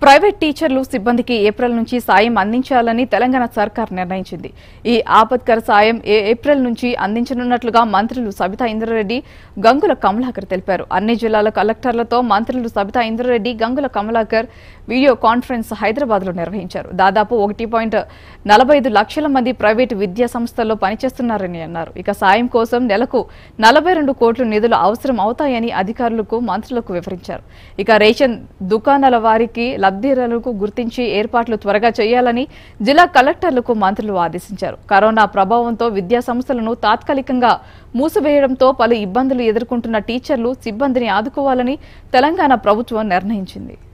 private టీచర్లు సిబ్బందికి April నుంచి సాయం అందించాలని తెలంగాణ సర్కార్ నిర్ణయించింది ఈ ఆపత్కర సాయం ఏ ఏప్రిల్ నుంచి అందించనున్నట్లుగా మంత్రులు సబితా ఇంద్రారెడ్డి గంగుల కమలాకర్ తెలిపారు అన్ని జిల్లాల కలెక్టర్లతో మంత్రులు సబితా ఇంద్రారెడ్డి గంగుల కమలాకర్ వీడియో కాన్ఫరెన్స్ హైదరాబాద్ లో నిర్వహించారు దాదాపు ఒకటి పాయింట్ నలభై ఐదు లక్షల మంది ప్రైవేటు విద్యా సంస్థల్లో పనిచేస్తున్నారని అన్నారు ఇక సాయం కోసం నెలకు నలభై రెండు కోట్ల నిధులు అవసరం అవుతాయని అధికారులకు మంత్రులకు వివరించారు ఇక రేషన్ దుకాణాల వారికి లబ్ధిదారులకు గుర్తించి ఏర్పాట్లు త్వరగా చేయాలని జిల్లా కలెక్టర్లకు మంత్రులు ఆదేశించారు కరోనా ప్రభావంతో విద్యా సంస్థలను తాత్కాలికంగా మూసివేయడంతో పలు ఇబ్బందులు ఎదుర్కొంటున్న టీచర్లు సిబ్బందిని ఆదుకోవాలని తెలంగాణ ప్రభుత్వం నిర్ణయించింది